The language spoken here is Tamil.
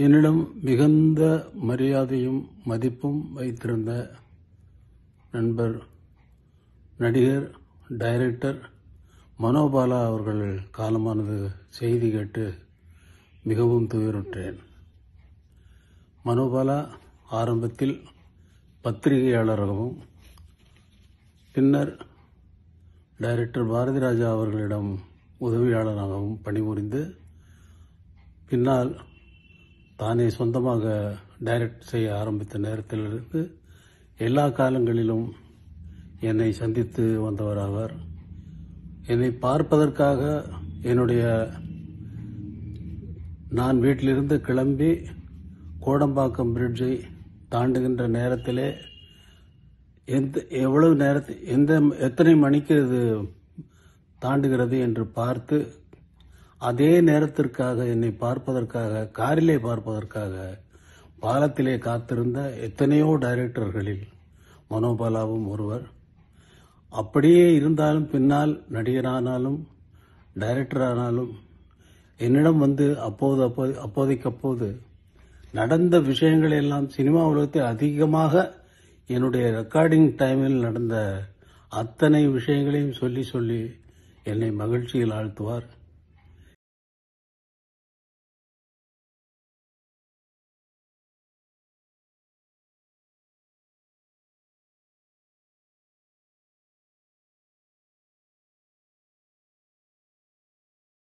என்னிடம் மிகுந்த மரியாதையும் மதிப்பும் வைத்திருந்த நண்பர் நடிகர் டைரக்டர் மனோபாலா அவர்கள் காலமானது செய்தி கேட்டு மிகவும் துயருற்றேன் மனோபாலா ஆரம்பத்தில் பத்திரிகையாளராகவும் பின்னர் டைரக்டர் பாரதி ராஜா அவர்களிடம் உதவியாளராகவும் பணிபுரிந்து பின்னால் தானே சொந்தமாக டைரக்ட் செய்ய ஆரம்பித்த நேரத்திலிருந்து எல்லா காலங்களிலும் என்னை சந்தித்து வந்தவராவார் என்னை பார்ப்பதற்காக என்னுடைய நான் வீட்டிலிருந்து கிளம்பி கோடம்பாக்கம் பிரிட்ஜை தாண்டுகின்ற நேரத்திலே எந்த எவ்வளவு நேரத்து எந்த எத்தனை மணிக்கு இது தாண்டுகிறது என்று பார்த்து அதே நேரத்திற்காக என்னை பார்ப்பதற்காக காரிலே பார்ப்பதற்காக பாலத்திலே காத்திருந்த எத்தனையோ டைரக்டர்களில் மனோபாலாவும் ஒருவர் அப்படியே இருந்தாலும் பின்னால் நடிகரானாலும் டைரக்டர் ஆனாலும் என்னிடம் வந்து அப்போது அப்போது அப்போதைக்கு அப்போது நடந்த விஷயங்கள் எல்லாம் சினிமா உலகத்தில் அதிகமாக என்னுடைய ரெக்கார்டிங் டைமில் நடந்த அத்தனை விஷயங்களையும் சொல்லி சொல்லி என்னை மகிழ்ச்சியில் ஆழ்த்துவார்